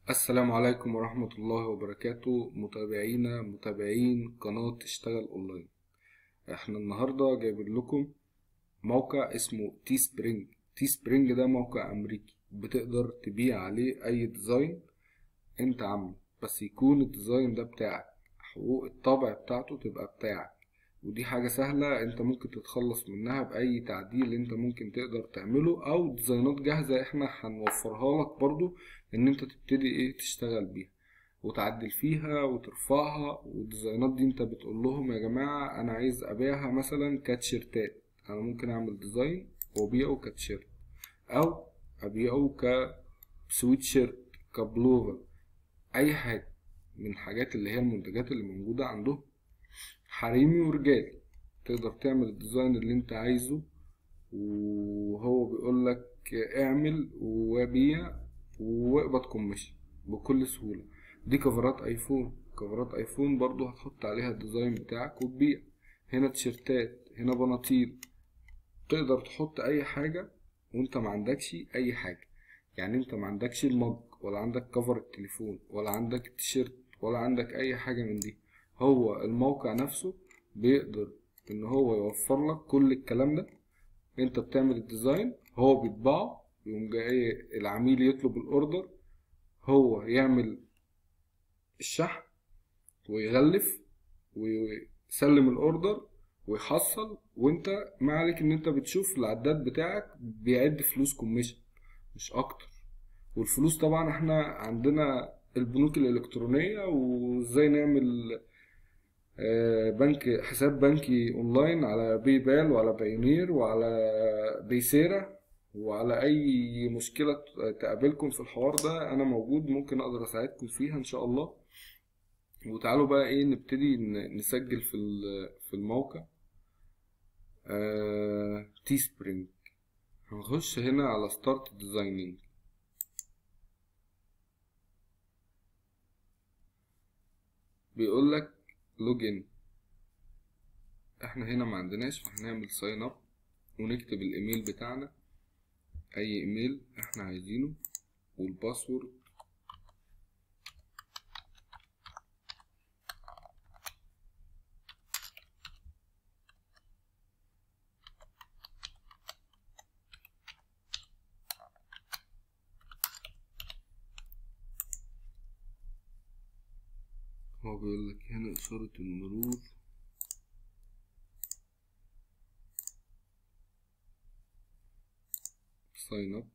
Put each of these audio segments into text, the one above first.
السلام عليكم ورحمة الله وبركاته متابعينا متابعين قناة اشتغل اونلاين احنا النهاردة جايبين لكم موقع اسمه تي سبرينج تي سبرينج ده موقع امريكي بتقدر تبيع عليه اي ديزاين انت عامله بس يكون الديزاين ده بتاعك حقوق الطبع بتاعته تبقى بتاعك ودي حاجة سهلة انت ممكن تتخلص منها بأي تعديل انت ممكن تقدر تعمله او ديزاينات جاهزة احنا هنوفرها لك برضو ان انت تبتدي ايه تشتغل بيها وتعدل فيها وترفعها والديزاينات دي انت بتقول لهم يا جماعة انا عايز ابيعها مثلا كتيشيرتات انا ممكن اعمل ديزاين وابيعه كتيشيرت او ابيعه كسويت شيرت كبلوفر اي حاجة من الحاجات اللي هي المنتجات اللي موجودة عندهم حريمي ورجالي تقدر تعمل الديزاين اللي انت عايزه وهو بيقولك اعمل وبيع واقبض كوميشن بكل سهولة دي كفرات ايفون كفرات ايفون برضو هتحط عليها الديزاين بتاعك وتبيع هنا تيشيرتات هنا بناطيل تقدر تحط اي حاجة وانت ما عندكش اي حاجة يعني انت ما عندكش المج ولا عندك كفر التليفون ولا عندك التيشيرت ولا عندك اي حاجة من دي هو الموقع نفسه بيقدر ان هو يوفر لك كل الكلام ده انت بتعمل الديزاين هو بيطبعه يقوم جاي العميل يطلب الاوردر هو يعمل الشحن ويغلف ويسلم الاوردر ويحصل وانت ما عليك ان انت بتشوف العداد بتاعك بيعد فلوس كوميشن مش اكتر والفلوس طبعا احنا عندنا البنوك الالكترونيه وازاي نعمل بنك حساب بنكي اونلاين على باي بال وعلى بايونير وعلى بيسيرا وعلى اي مشكله تقابلكم في الحوار ده انا موجود ممكن اقدر اساعدكم فيها ان شاء الله وتعالوا بقى ايه نبتدي نسجل في في الموقع آه تي سبرينج هنخش هنا على ستارت ديزايننج بيقول لك لوجن احنا هنا ما عندناش فهنعمل ساين اب ونكتب الايميل بتاعنا اي ايميل احنا عايزينه والباسورد هو بيقول لك هنا إشارة المرور sign up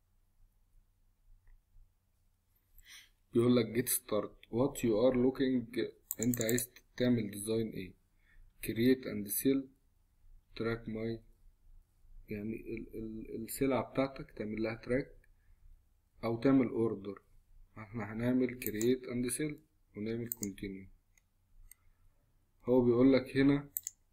بيقول لك get start what you are looking انت عايز تعمل ديزاين ايه create and sell track my يعني ال ال السلعة بتاعتك تعمل لها تراك او تعمل اوردر احنا هنعمل create and sell ونعمل continue هو بيقول لك هنا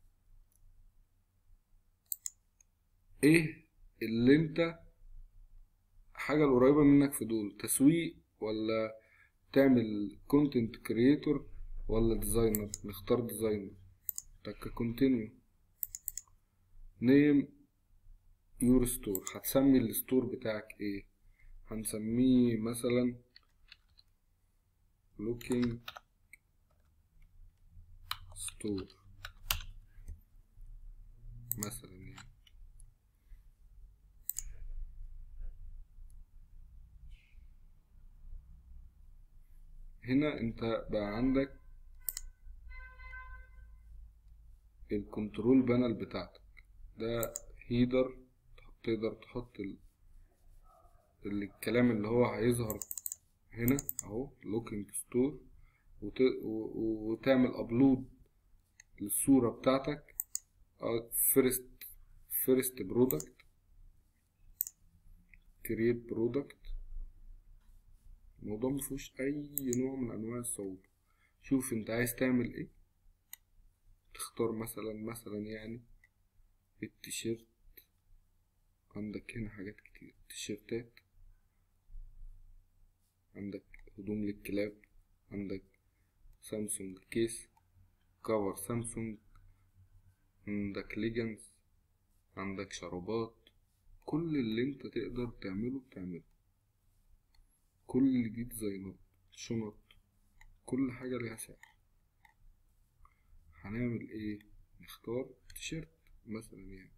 ايه اللي انت حاجة القريبة منك في دول تسويق ولا تعمل كونتنت كريتور ولا ديزاينر نختار ديزاينر تك كونتينيو نيم يور ستور هتسمي الستور بتاعك ايه هنسميه مثلا looking store مثلا يعني هنا انت بقى عندك الكنترول بانل بتاعتك ده هيدر تقدر تحط ال... الكلام اللي هو هيظهر هنا اهو لوكينج ستور وت... و... وتعمل ابلود للصورة بتاعتك فيرست فيرست برودكت كرييت برودكت الموضوع مفيهوش اي نوع من انواع الصعوبة شوف انت عايز تعمل ايه تختار مثلا مثلا يعني التيشيرت عندك هنا حاجات كتير تيشيرتات عندك هدوم للكلاب عندك سامسونج كيس كفر سامسونج عندك ليجنز عندك شرابات كل اللي انت تقدر تعمله بتعمله كل دي ديزاينات شنط كل حاجة ليها سعر هنعمل ايه نختار تيشيرت مثلا يعني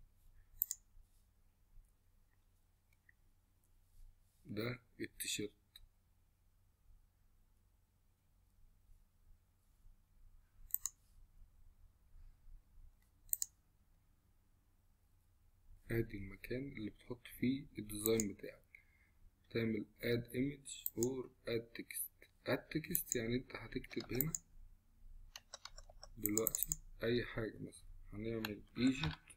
ده التيشيرت ادي المكان اللي بتحط فيه الديزاين بتاعك تعمل add image or add text add text يعني انت هتكتب هنا دلوقتي اي حاجة مثلا هنعمل Egypt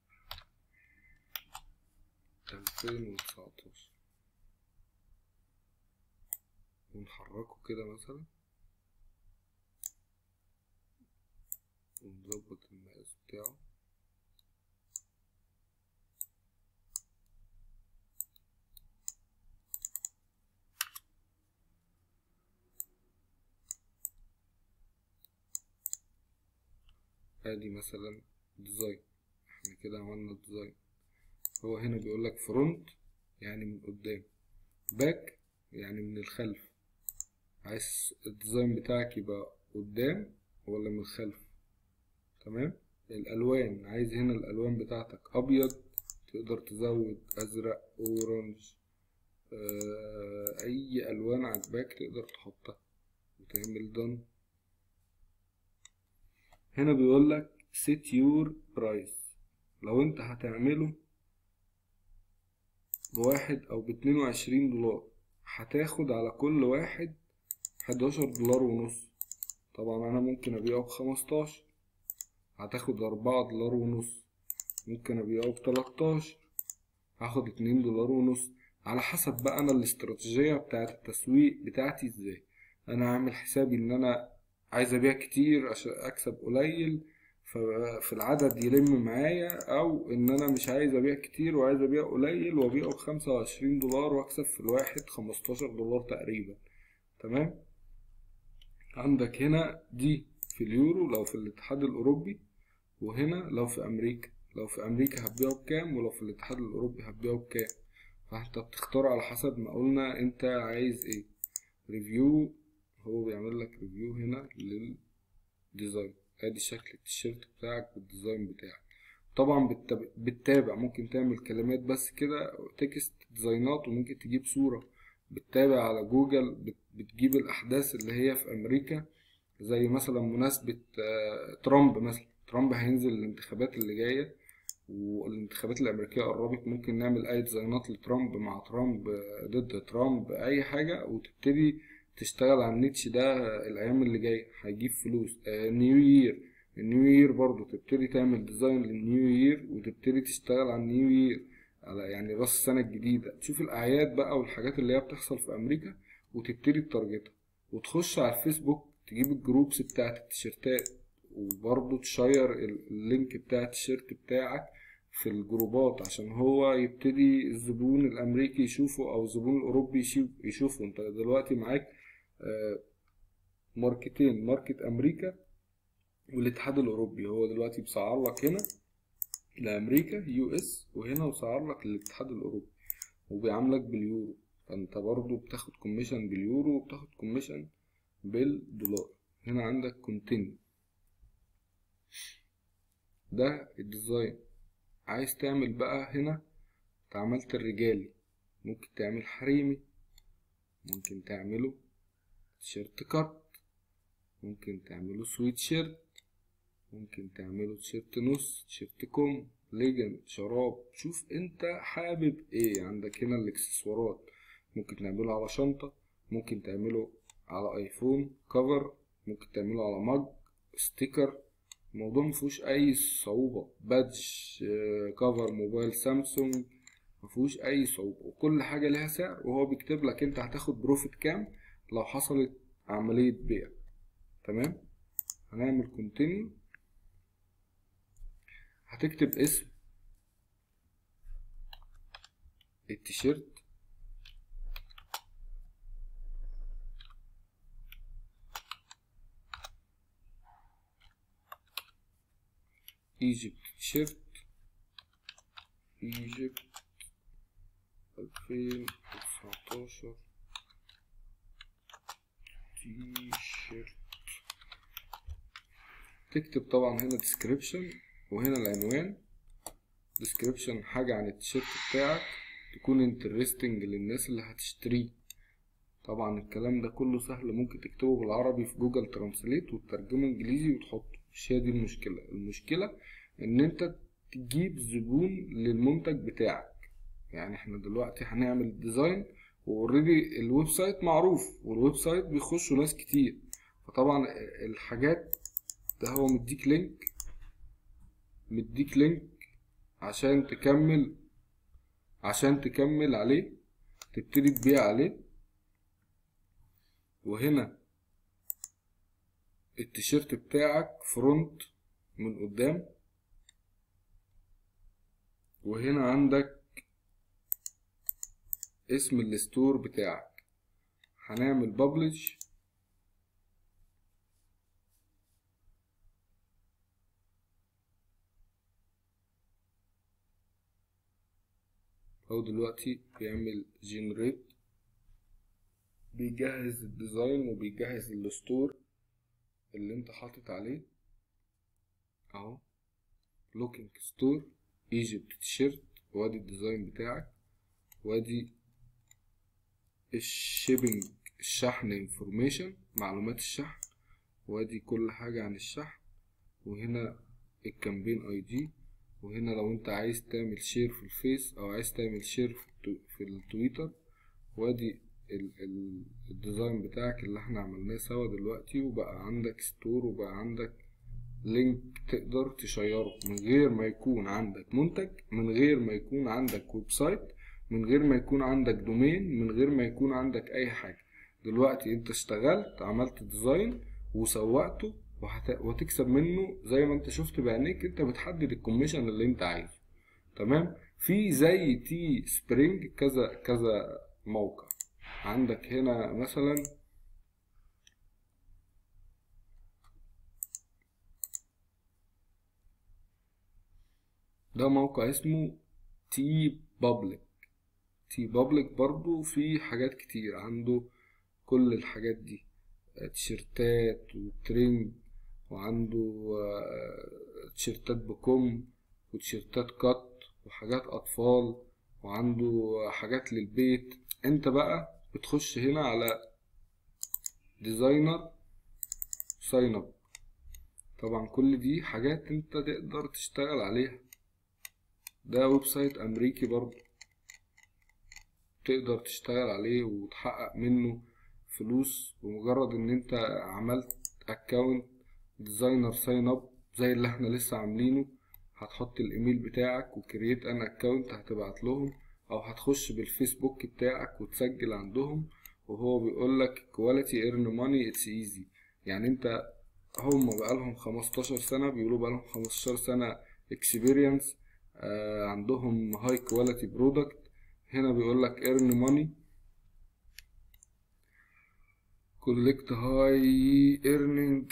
2019 ونحركه كده مثلا ونظبط المقاس بتاعه ادي مثلا ديزاين احنا كده عملنا ديزاين هو هنا بيقول لك فرونت يعني من قدام باك يعني من الخلف عايز الديزاين بتاعك يبقى قدام ولا من الخلف تمام الالوان عايز هنا الالوان بتاعتك ابيض تقدر تزود ازرق اورنج آه اي الوان عجباك تقدر تحطها وتعمل دن هنا بيقول لك set your price لو انت هتعمله بواحد او باتنين وعشرين دولار هتاخد على كل واحد حداشر دولار ونص طبعا انا ممكن ابيعه بخمستاشر هتاخد اربعة دولار ونص ممكن ابيعه بتلاتاشر هاخد اتنين دولار ونص على حسب بقى انا الاستراتيجية بتاعت التسويق بتاعتي ازاي انا عامل حسابي ان انا عايز ابيع كتير عشان اكسب قليل ففي العدد يلم معايا او ان انا مش عايز ابيع كتير وعايز ابيع قليل وابيعه بخمسة وعشرين دولار واكسب في الواحد خمستاشر دولار تقريبا تمام عندك هنا دي في اليورو لو في الاتحاد الاوروبي وهنا لو في امريكا لو في امريكا هتبيعه بكام ولو في الاتحاد الاوروبي هتبيعه بكام فانت بتختار على حسب ما قلنا انت عايز ايه ريفيو هو بيعمل لك ريفيو هنا للديزاين ادي شكل التيشيرت بتاعك والديزاين بتاعك طبعا بتتابع, بتتابع ممكن تعمل كلمات بس كده تكست ديزاينات وممكن تجيب صورة بتتابع على جوجل بتجيب الأحداث اللي هي في أمريكا زي مثلا مناسبة ترامب مثلا ترامب هينزل الانتخابات اللي جاية والانتخابات الأمريكية قربت ممكن نعمل أي ديزاينات لترامب مع ترامب ضد ترامب أي حاجة وتبتدي تشتغل على النيتش ده الايام اللي جايه هيجيب فلوس آه نيو يير النيو يير برضو تبتدي تعمل ديزاين للنيو يير وتبتدي تشتغل على النيو يير على يعني راس السنه الجديده تشوف الاعياد بقى والحاجات اللي هي بتحصل في امريكا وتبتدي تارجتها وتخش على الفيسبوك تجيب الجروبس بتاعت التيشيرتات وبرضو تشير اللينك بتاع التيشيرت بتاعك في الجروبات عشان هو يبتدي الزبون الامريكي يشوفه او الزبون الاوروبي يشوفه انت دلوقتي معاك ماركتين ماركت امريكا والاتحاد الاوروبي هو دلوقتي بيسعر لك هنا لامريكا يو اس وهنا وسعر لك للاتحاد الاوروبي وبيعاملك باليورو فانت برضو بتاخد كوميشن باليورو وبتاخد كوميشن بالدولار هنا عندك كونتينيو ده الديزاين عايز تعمل بقى هنا عملت الرجالي ممكن تعمل حريمي ممكن تعمله تيشيرت كات ممكن تعمله سويت شيرت ممكن تعمله تيشيرت نص تيشيرت كم ليجن شراب شوف انت حابب ايه عندك هنا الاكسسوارات ممكن تعمله على شنطة ممكن تعمله على ايفون كفر ممكن تعمله على مج ستيكر الموضوع مفيهوش اي صعوبة بادج كفر موبايل سامسونج مفيهوش اي صعوبة وكل حاجة لها سعر وهو بيكتب لك انت هتاخد بروفيت كام لو حصلت عملية بيع تمام هنعمل كونتينيو هتكتب اسم التيشيرت ايجيبت تيشيرت ايجيبت الفين وتسعتاشر تي شيرت تكتب طبعا هنا description وهنا العنوان description حاجة عن التيشيرت بتاعك تكون انترستنج للناس اللي هتشتريه طبعا الكلام ده كله سهل ممكن تكتبه بالعربي في جوجل ترانسليت وتترجمه انجليزي وتحطه مش هي دي المشكلة المشكلة ان انت تجيب زبون للمنتج بتاعك يعني احنا دلوقتي هنعمل ديزاين واوريدي الويب سايت معروف والويب سايت بيخشوا ناس كتير فطبعا الحاجات ده هو مديك لينك مديك لينك عشان تكمل عشان تكمل عليه تبتدي تبيع عليه وهنا التيشيرت بتاعك فرونت من قدام وهنا عندك اسم الستور بتاعك هنعمل ببلش هو دلوقتي بيعمل جنريت بيجهز الديزاين وبيجهز الستور اللي انت حاطط عليه اهو لوكينج ستور ايجيبت تيشيرت وادي الديزاين بتاعك وادي الشيبنج الشحن انفورميشن معلومات الشحن وادي كل حاجة عن الشحن وهنا الكامبين اي دي وهنا لو انت عايز تعمل شير في الفيس او عايز تعمل شير في, التو في التويتر وادي ال ال الديزاين بتاعك اللي احنا عملناه سوا دلوقتي وبقى عندك ستور وبقى عندك لينك تقدر تشيره من غير ما يكون عندك منتج من غير ما يكون عندك ويب سايت من غير ما يكون عندك دومين من غير ما يكون عندك اي حاجة دلوقتي انت اشتغلت عملت ديزاين وسوقته وهت... وتكسب منه زي ما انت شفت بعينيك انت بتحدد الكوميشن اللي انت عايزه تمام في زي تي سبرينج كذا كذا موقع عندك هنا مثلا ده موقع اسمه تي بابليك تي بابليك برضو في حاجات كتير عنده كل الحاجات دي تيشيرتات وترنج وعنده تيشيرتات بكم وتيشيرتات كات وحاجات اطفال وعنده حاجات للبيت انت بقى بتخش هنا على ديزاينر ساين اب طبعا كل دي حاجات انت تقدر تشتغل عليها ده ويب سايت امريكي برضو تقدر تشتغل عليه وتحقق منه فلوس بمجرد ان انت عملت اكونت ديزاينر ساين اب زي اللي احنا لسه عاملينه هتحط الايميل بتاعك وكرييت ان اكونت هتبعت لهم او هتخش بالفيسبوك بتاعك وتسجل عندهم وهو بيقول لك كواليتي ايرن ماني اتس ايزي يعني انت هم بقالهم 15 سنة بيقولوا بقالهم 15 سنة اكسبيرينس آه عندهم هاي كواليتي برودكت هنا بيقول لك ايرن ماني كولكت هاي ايرنينج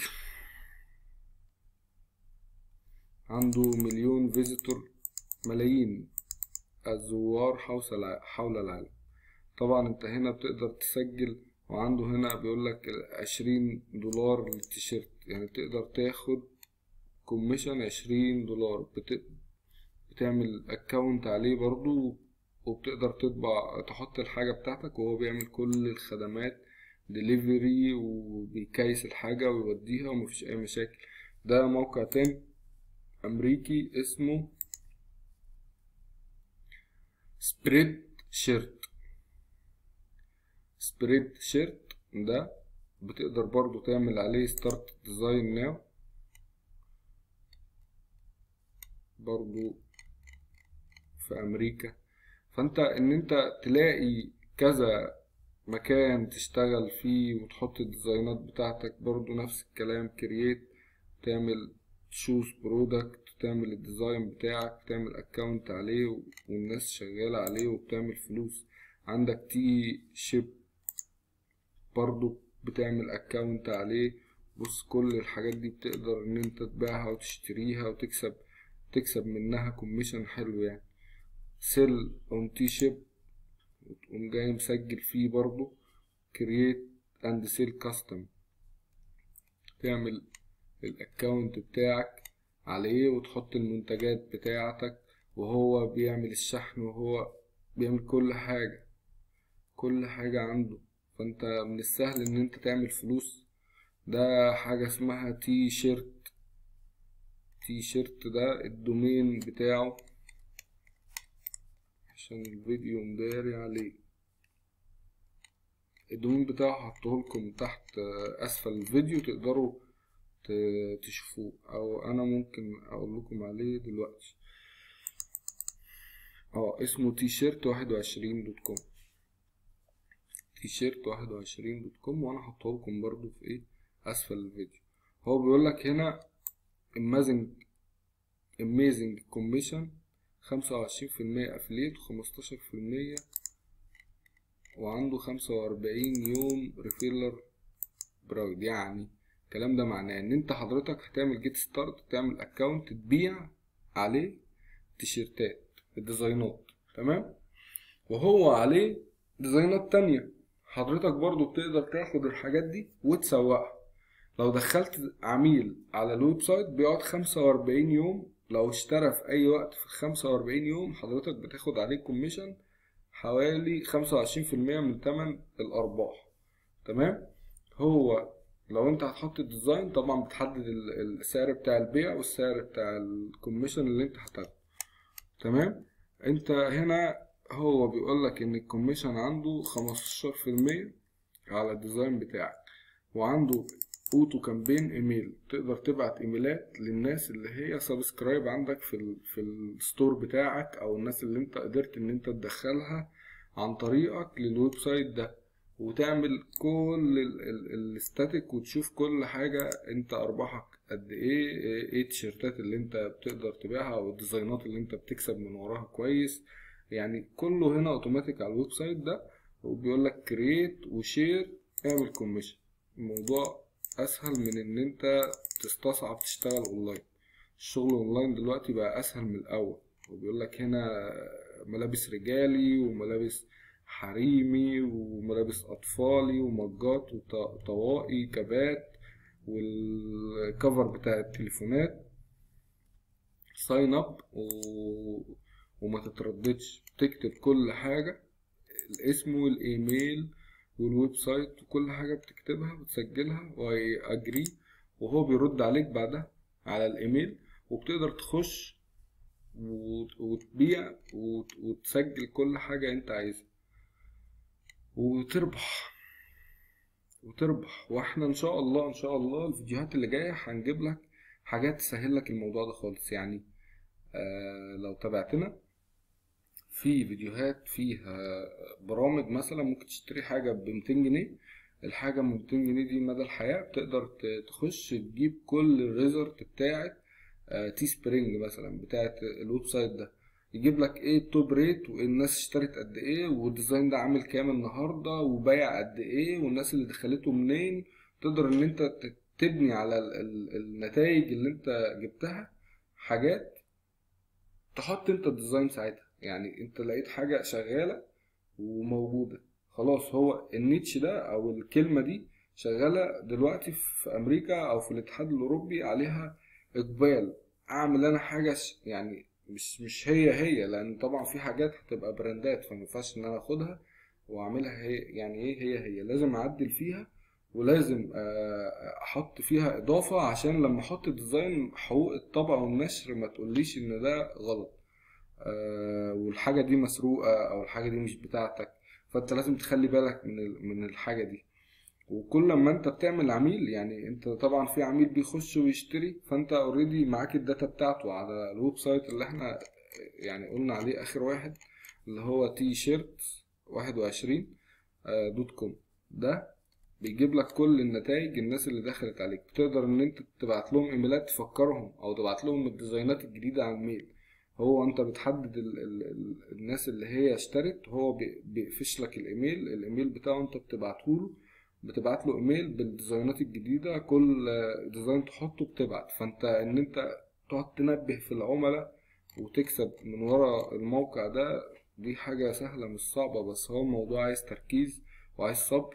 عنده مليون فيزيتور ملايين الزوار حول العالم طبعا انت هنا بتقدر تسجل وعنده هنا بيقول لك عشرين دولار للتيشيرت يعني تقدر تاخد كوميشن عشرين دولار بت... بتعمل اكونت عليه برضو وبتقدر تطبع تحط الحاجة بتاعتك وهو بيعمل كل الخدمات ديليفري وبيكيس الحاجة ويوديها ومفيش أي مشاكل ده موقع تاني أمريكي اسمه سبريد شيرت سبريد شيرت ده بتقدر برضو تعمل عليه ستارت ديزاين ناو برضو في أمريكا فانت ان انت تلاقي كذا مكان تشتغل فيه وتحط الديزاينات بتاعتك برضو نفس الكلام كرييت تعمل تشوز برودكت تعمل الديزاين بتاعك تعمل اكونت عليه والناس شغالة عليه وبتعمل فلوس عندك تي شيب برضو بتعمل اكونت عليه بص كل الحاجات دي بتقدر ان انت تبيعها وتشتريها وتكسب تكسب منها كوميشن حلو يعني سيل اون تي شيب وتقوم جاي مسجل فيه برضو كرييت اند سيل كاستم تعمل الاكونت بتاعك عليه وتحط المنتجات بتاعتك وهو بيعمل الشحن وهو بيعمل كل حاجة كل حاجة عنده فانت من السهل ان انت تعمل فلوس ده حاجة اسمها تي شيرت تي شيرت ده الدومين بتاعه عشان الفيديو مداري عليه الدومين بتاعه هحطهولكم تحت اسفل الفيديو تقدروا تشوفوه او انا ممكن اقول لكم عليه دلوقتي اه اسمه تي شيرت واحد وعشرين دوت كوم تي شيرت واحد وعشرين دوت كوم وانا هحطهولكم برضو في ايه اسفل الفيديو هو بيقولك هنا amazing amazing commission خمسة وعشرين في المية افليت وخمستاشر في المية وعنده خمسة وأربعين يوم ريفيلر برايد يعني الكلام ده معناه ان انت حضرتك هتعمل جيت ستارت تعمل اكونت تبيع عليه تيشيرتات الديزاينات تمام وهو عليه ديزاينات تانية حضرتك برضو بتقدر تاخد الحاجات دي وتسوقها لو دخلت عميل على الويب سايت بيقعد خمسة وأربعين يوم لو اشترى في أي وقت في الخمسة وأربعين يوم حضرتك بتاخد عليه كوميشن حوالي خمسة وعشرين في المية من تمن الأرباح تمام هو لو انت هتحط الديزاين طبعا بتحدد السعر بتاع البيع والسعر بتاع الكوميشن اللي انت هتاخده تمام انت هنا هو بيقول لك ان الكوميشن عنده خمستاشر في المية على الديزاين بتاعك وعنده اوتو كامبين ايميل تقدر تبعت ايميلات للناس اللي هي سبسكرايب عندك في ال في الستور بتاعك او الناس اللي انت قدرت ان انت تدخلها عن طريقك للويب سايت ده وتعمل كل الاستاتيك وتشوف كل حاجة انت ارباحك قد ايه ايه التيشيرتات اللي انت بتقدر تبيعها او الديزاينات اللي انت بتكسب من وراها كويس يعني كله هنا اوتوماتيك على الويب سايت ده وبيقول لك كرييت وشير اعمل كوميشن الموضوع اسهل من ان انت تستصعب تشتغل اونلاين الشغل اونلاين دلوقتي بقى اسهل من الاول وبيقول لك هنا ملابس رجالي وملابس حريمي وملابس اطفالي ومجات وطواقي كبات والكفر بتاع التليفونات ساين اب و... وما تترددش تكتب كل حاجة الاسم والايميل والويب سايت وكل حاجة بتكتبها بتسجلها ويأجري وهو بيرد عليك بعدها على الايميل وبتقدر تخش وتبيع وتسجل كل حاجة انت عايزها وتربح وتربح واحنا ان شاء الله ان شاء الله الفيديوهات اللي جايه هنجيب لك حاجات تسهل لك الموضوع ده خالص يعني آه لو تابعتنا في فيديوهات فيها برامج مثلا ممكن تشتري حاجه ب 200 جنيه الحاجه ب 200 جنيه دي مدى الحياه بتقدر تخش تجيب كل الريزلت بتاعت آه تي سبرينج مثلا بتاعت الويب سايت ده يجيب لك ايه التوب ريت والناس اشترت قد ايه والديزاين ده عامل كام النهارده وبايع قد ايه والناس اللي دخلته منين تقدر ان انت تبني على النتائج اللي انت جبتها حاجات تحط انت الديزاين ساعتها يعني انت لقيت حاجه شغاله وموجوده خلاص هو النيتش ده او الكلمه دي شغاله دلوقتي في امريكا او في الاتحاد الاوروبي عليها اقبال اعمل انا حاجه يعني مش مش هي هي لان طبعا في حاجات هتبقى براندات فما ينفعش ان انا اخدها واعملها هي يعني ايه هي هي لازم اعدل فيها ولازم احط فيها اضافه عشان لما احط ديزاين حقوق الطبع والنشر ما تقوليش ان ده غلط والحاجه دي مسروقه او الحاجه دي مش بتاعتك فانت لازم تخلي بالك من من الحاجه دي وكل ما انت بتعمل عميل يعني انت طبعا في عميل بيخش ويشتري فانت اوريدي معاك الداتا بتاعته على الويب سايت اللي احنا يعني قلنا عليه اخر واحد اللي هو تي شيرت واحد وعشرين دوت كوم ده بيجيب لك كل النتائج الناس اللي دخلت عليك تقدر ان انت تبعت لهم ايميلات تفكرهم او تبعت لهم الديزاينات الجديدة على الميل هو انت بتحدد ال ال ال الناس اللي هي اشترت هو بيقفش لك الايميل الايميل بتاعه انت بتبعته له بتبعت له ايميل بالديزاينات الجديده كل ديزاين تحطه بتبعت فانت ان انت تقعد تنبه في العملاء وتكسب من ورا الموقع ده دي حاجه سهله مش صعبه بس هو الموضوع عايز تركيز وعايز صبر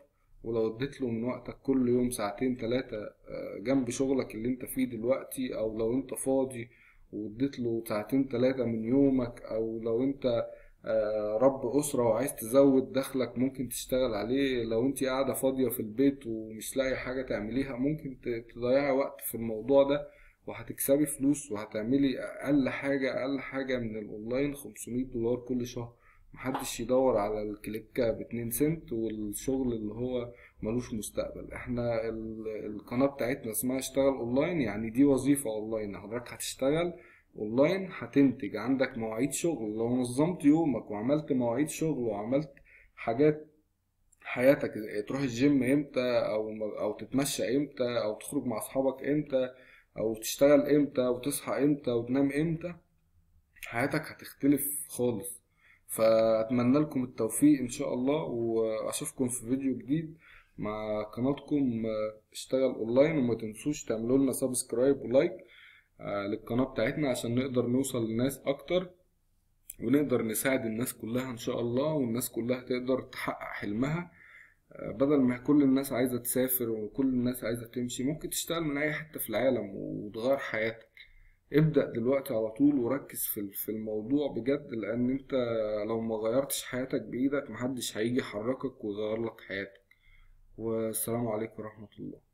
ولو اديت له من وقتك كل يوم ساعتين تلاتة جنب شغلك اللي انت فيه دلوقتي او لو انت فاضي واديت له ساعتين تلاتة من يومك او لو انت آه، رب أسرة وعايز تزود دخلك ممكن تشتغل عليه لو انت قاعدة فاضية في البيت ومش لاقي حاجة تعمليها ممكن ت- تضيعي وقت في الموضوع ده وهتكسبي فلوس وهتعملي أقل حاجة أقل حاجة من الأونلاين 500 دولار كل شهر محدش يدور على الكليكة باتنين سنت والشغل اللي هو ملوش مستقبل احنا ال- القناة بتاعتنا اسمها اشتغل اونلاين يعني دي وظيفة اونلاين حضرتك هتشتغل اونلاين هتنتج عندك مواعيد شغل لو نظمت يومك وعملت مواعيد شغل وعملت حاجات حياتك تروح الجيم امتى او او تتمشى امتى او تخرج مع اصحابك امتى او تشتغل امتى وتصحى امتى وتنام امتى حياتك هتختلف خالص فأتمنى لكم التوفيق إن شاء الله وأشوفكم في فيديو جديد مع قناتكم آه، اشتغل أونلاين وما تنسوش تعملوا لنا سبسكرايب ولايك آه، للقناة بتاعتنا عشان نقدر نوصل لناس أكتر ونقدر نساعد الناس كلها إن شاء الله والناس كلها تقدر تحقق حلمها آه، بدل ما كل الناس عايزة تسافر وكل الناس عايزة تمشي ممكن تشتغل من أي حتة في العالم وتغير حياتك ابدأ دلوقتي على طول وركز في في الموضوع بجد لأن أنت لو ما غيرتش حياتك بإيدك محدش هيجي يحركك ويغير لك حياتك والسلام عليكم ورحمة الله